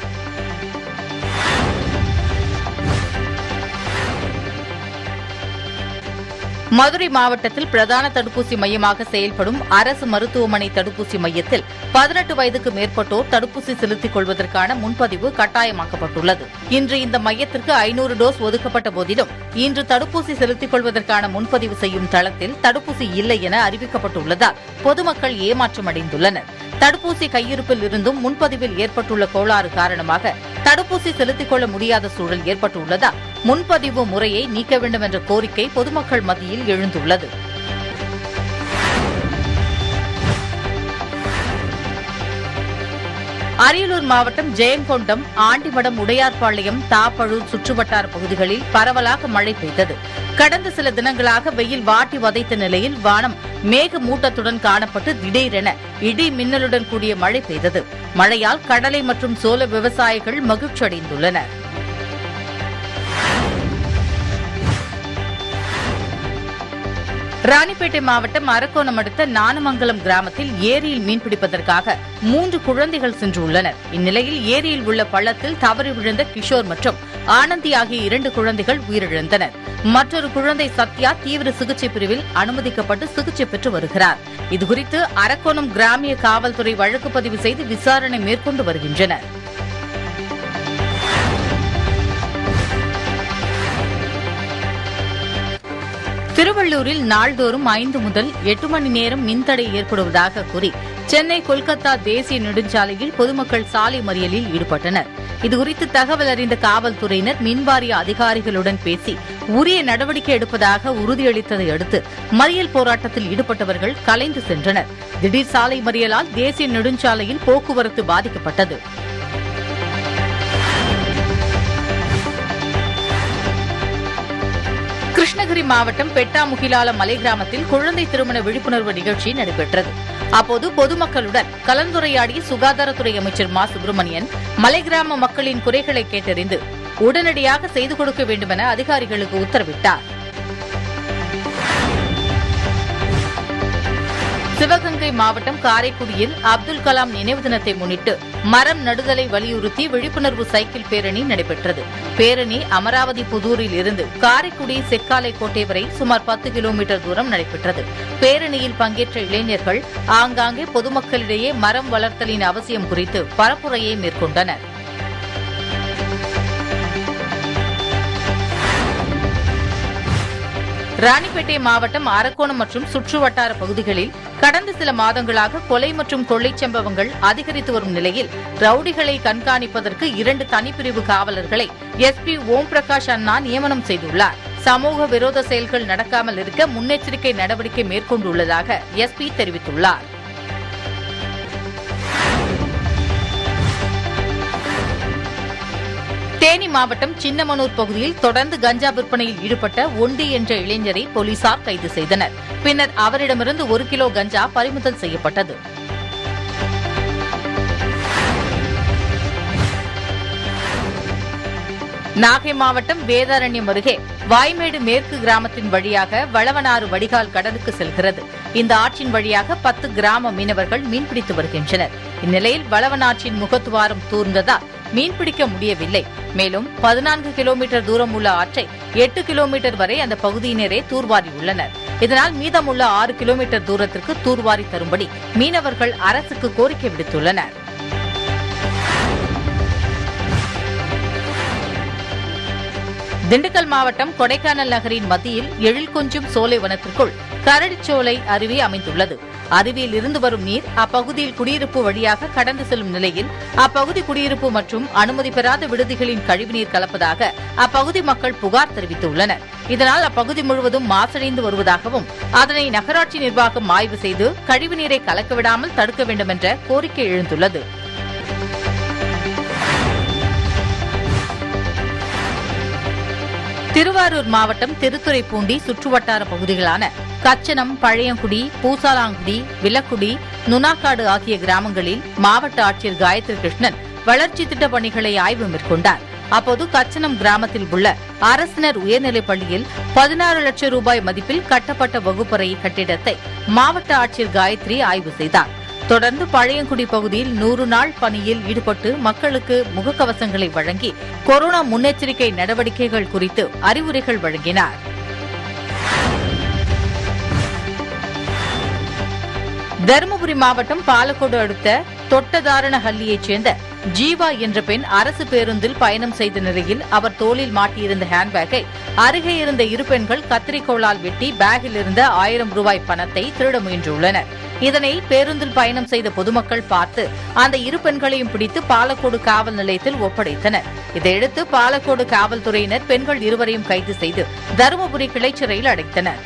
மதுரை மாவட்டத்தில் பிரதான தடுப்பூசி மையமாக செயல்படும் அரசு மருத்துவமனை தடுப்பூசி மையத்தில் பதினெட்டு வயதுக்கு மேற்பட்டோர் தடுப்பூசி செலுத்திக் கொள்வதற்கான முன்பதிவு கட்டாயமாக்கப்பட்டுள்ளது இன்று இந்த மையத்திற்கு ஐநூறு டோஸ் ஒதுக்கப்பட்ட போதிலும் இன்று தடுப்பூசி செலுத்திக் கொள்வதற்கான முன்பதிவு செய்யும் தளத்தில் தடுப்பூசி இல்லை என அறிவிக்கப்பட்டுள்ளதால் பொதுமக்கள் ஏமாற்றமடைந்துள்ளனர் தடுப்பூசி கையிருப்பில் இருந்தும் முன்பதிவில் ஏற்பட்டுள்ள கோளாறு காரணமாக தடுப்பூசி செலுத்திக் கொள்ள முடியாத சூழல் ஏற்பட்டுள்ளதால் முன்பதிவு முறையை நீக்க வேண்டும் என்ற கோரிக்கை பொதுமக்கள் மத்தியில் எழுந்துள்ளது அரியலூர் மாவட்டம் ஜெயங்கொண்டம் ஆண்டிமடம் உடையார்பாளையம் தாப்பழூர் சுற்றுவட்டார பகுதிகளில் பரவலாக மழை பெய்தது கடந்த சில தினங்களாக வெயில் வாட்டி வதைத்த நிலையில் வானம் மேக மூட்டத்துடன் காணப்பட்டு திடீரென இடி மின்னலுடன் கூடிய மழை பெய்தது மழையால் கடலை மற்றும் சோள விவசாயிகள் மகிழ்ச்சியடைந்துள்ளனர் ராணிப்பேட்டை மாவட்டம் அரக்கோணம் அடுத்த நானமங்கலம் கிராமத்தில் ஏரியில் மீன்பிடிப்பதற்காக மூன்று குழந்தைகள் சென்றுள்ளனர் இந்நிலையில் ஏரியில் உள்ள பள்ளத்தில் தவறி விழுந்த கிஷோர் மற்றும் ஆனந்தி ஆகிய இரண்டு குழந்தைகள் உயிரிழந்தனர் மற்றொரு குழந்தை சத்யா தீவிர சிகிச்சை பிரிவில் அனுமதிக்கப்பட்டு சிகிச்சை பெற்று வருகிறார் இதுகுறித்து அரக்கோணம் கிராமிய காவல்துறை வழக்கு பதிவு செய்து விசாரணை மேற்கொண்டு வருகின்றனர் திருவள்ளூரில் நாள்தோறும் ஐந்து முதல் எட்டு மணி நேரம் மின்தடை ஏற்படுவதாக கூறி சென்னை கொல்கத்தா தேசிய நெடுஞ்சாலையில் பொதுமக்கள் சாலை மறியலில் ஈடுபட்டனர் இதுகுறித்து தகவல் அறிந்த காவல்துறையினர் மின்வாரிய அதிகாரிகளுடன் பேசி உரிய நடவடிக்கை எடுப்பதாக உறுதியளித்ததை அடுத்து மறியல் போராட்டத்தில் ஈடுபட்டவர்கள் கலைந்து சென்றனர் திடீர் சாலை மறியலால் தேசிய நெடுஞ்சாலையில் போக்குவரத்து பாதிக்கப்பட்டது கிருஷ்ணகிரி மாவட்டம் பெட்டாமுகிலால மலை கிராமத்தில் குழந்தை திருமண விழிப்புணர்வு நிகழ்ச்சி நடைபெற்றது அப்போது பொதுமக்களுடன் கலந்துரையாடிய சுகாதாரத்துறை அமைச்சர் மா சுப்பிரமணியன் மலை கிராம மக்களின் குறைகளை கேட்டறிந்து உடனடியாக செய்து கொடுக்க வேண்டுமென அதிகாரிகளுக்கு உத்தரவிட்டார் சிவகங்கை மாவட்டம் காரைக்குடியில் அப்துல் கலாம் நினைவு தினத்தை முன்னிட்டு மரம் நடுதலை வலியுறுத்தி விழிப்புணர்வு சைக்கிள் பேரணி நடைபெற்றது பேரணி அமராவதி புதூரில் இருந்து காரைக்குடி செக்காலை கோட்டை வரை சுமார் பத்து கிலோமீட்டர் தூரம் நடைபெற்றது பேரணியில் பங்கேற்ற இளைஞர்கள் ஆங்காங்கே பொதுமக்களிடையே மரம் வளர்த்தலின் அவசியம் குறித்து பரப்புரையை மேற்கொண்டனர் ராணிப்பேட்டை மாவட்டம் அரக்கோணம் மற்றும் சுற்றுவட்டார பகுதிகளில் கடந்த சில மாதங்களாக கொலை மற்றும் கொள்ளைச் சம்பவங்கள் அதிகரித்து வரும் நிலையில் ரவுடிகளை கண்காணிப்பதற்கு இரண்டு தனிப்பிரிவு காவலர்களை எஸ்பி ஓம் பிரகாஷ் அண்ணா நியமனம் செய்துள்ளார் சமூக விரோத செயல்கள் நடக்காமல் இருக்க முன்னெச்சரிக்கை நடவடிக்கை மேற்கொண்டுள்ளதாக எஸ்பி தெரிவித்துள்ளார் தேனி மாவட்டம் சின்னமனூர் பகுதியில் தொடர்ந்து கஞ்சா விற்பனையில் ஈடுபட்ட ஒண்டி என்ற இளைஞரை போலீசார் கைது செய்தனர் பின்னர் அவரிடமிருந்து ஒரு கிலோ கஞ்சா பறிமுதல் செய்யப்பட்டது நாகை மாவட்டம் வேதாரண்யம் அருகே வாய்மேடு மேற்கு கிராமத்தின் வழியாக வளவனாறு வடிகால் கடலுக்கு செல்கிறது இந்த ஆற்றின் வழியாக பத்து கிராம மீனவர்கள் மீன்பிடித்து வருகின்றனர் இந்நிலையில் வளவனாற்றின் முகத்துவாரம் தூர்ந்ததால் மீன்பிடிக்க முடியவில்லை மேலும் பதினான்கு கிலோமீட்டர் தூரம் உள்ள ஆற்றை எட்டு கிலோமீட்டர் வரை அந்த பகுதியினரே தூர்வாரியுள்ளனர் இதனால் மீதமுள்ள ஆறு கிலோமீட்டர் தூரத்திற்கு தூர்வாரி தரும்படி மீனவர்கள் அரசுக்கு கோரிக்கை விடுத்துள்ளனர் திண்டுக்கல் மாவட்டம் கொடைக்கானல் நகரின் மத்தியில் எழில் கொஞ்சும் சோலை வனத்திற்குள் கரடிச்சோலை அருவி அமைந்துள்ளது அருவியில் இருந்து வரும் நீர் அப்பகுதியில் குடியிருப்பு வழியாக கடந்து செல்லும் நிலையில் அப்பகுதி குடியிருப்பு மற்றும் அனுமதி பெறாத விடுதிகளின் கழிவுநீர் கலப்பதாக அப்பகுதி மக்கள் புகார் தெரிவித்துள்ளனர் இதனால் அப்பகுதி முழுவதும் மாசடைந்து வருவதாகவும் அதனை நகராட்சி நிர்வாகம் ஆய்வு செய்து கழிவுநீரை கலக்க விடாமல் தடுக்க வேண்டும் என்ற கோரிக்கை எழுந்துள்ளது திருவாரூர் மாவட்டம் திருத்துறைப்பூண்டி சுற்றுவட்டார பகுதிகளான கச்சனம் பழையங்குடி பூசாலாங்குடி விலக்குடி நுனாக்காடு ஆகிய கிராமங்களில் மாவட்ட ஆட்சியர் காயத்ரி கிருஷ்ணன் வளர்ச்சி திட்ட பணிகளை ஆய்வு மேற்கொண்டார் அப்போது கச்சனம் கிராமத்தில் உள்ள அரசினர் உயர்நிலைப் பள்ளியில் பதினாறு லட்சம் ரூபாய் மதிப்பில் கட்டப்பட்ட வகுப்பறை கட்டிடத்தை மாவட்ட ஆட்சியர் காயத்ரி ஆய்வு செய்தார் தொடர்ந்து பழையங்குடி பகுதியில் நூறு நாள் பணியில் ஈடுபட்டு மக்களுக்கு முகக்கவசங்களை வழங்கி கொரோனா முன்னெச்சரிக்கை நடவடிக்கைகள் குறித்து அறிவுரைகள் வழங்கினார் தருமபுரி மாவட்டம் பாலக்கோடு அடுத்த தொட்டதாரணஹள்ளியைச் சேர்ந்த ஜீவா என்ற பெண் அரசு பேருந்தில் பயணம் செய்த நிலையில் அவர் தோளில் மாட்டியிருந்த ஹேண்ட்பேக்கை அருகே இருந்த இரு பெண்கள் கத்திரிக்கோளால் வெட்டி பேக்கில் இருந்த ஆயிரம் ரூபாய் பணத்தை திருட முயன்றுள்ளனர் இதனை பேருந்தில் பயணம் செய்த பொதுமக்கள் பார்த்து அந்த இரு பெண்களையும் பிடித்து பாலக்கோடு காவல் நிலையத்தில் ஒப்படைத்தனர் இதையடுத்து பாலக்கோடு காவல்துறையினர் பெண்கள் இருவரையும் கைது செய்து தருமபுரி கிளைச்சிறையில் அடைத்தனர்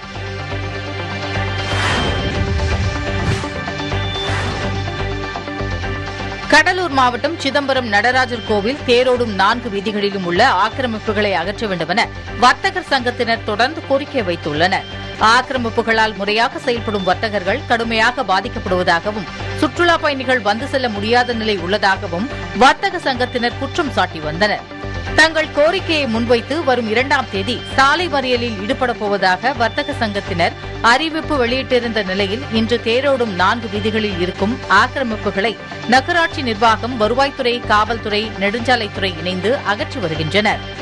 கடலூர் மாவட்டம் சிதம்பரம் நடராஜர் கோவில் தேரோடும் நான்கு வீதிகளிலும் உள்ள ஆக்கிரமிப்புகளை அகற்ற வேண்டுமென வர்த்தகர் சங்கத்தினர் தொடர்ந்து கோரிக்கை வைத்துள்ளனர் ஆக்கிரமிப்புகளால் முறையாக செயல்படும் வர்த்தகர்கள் கடுமையாக பாதிக்கப்படுவதாகவும் சுற்றுலா பயணிகள் வந்து செல்ல முடியாத நிலை உள்ளதாகவும் வர்த்தக சங்கத்தினர் குற்றம் சாட்டி வந்தனர் தங்கள் கோரிக்கையை முன்வைத்து வரும் இரண்டாம் தேதி சாலை மறியலில் ஈடுபடப் போவதாக வர்த்தக சங்கத்தினர் அறிவிப்பு வெளியிட்டிருந்த நிலையில் இன்று தேரோடும் நான்கு வீதிகளில் இருக்கும் ஆக்கிரமிப்புகளை நகராட்சி நிர்வாகம் வருவாய்த்துறை காவல்துறை நெடுஞ்சாலைத்துறை இணைந்து அகற்றி வருகின்றனர்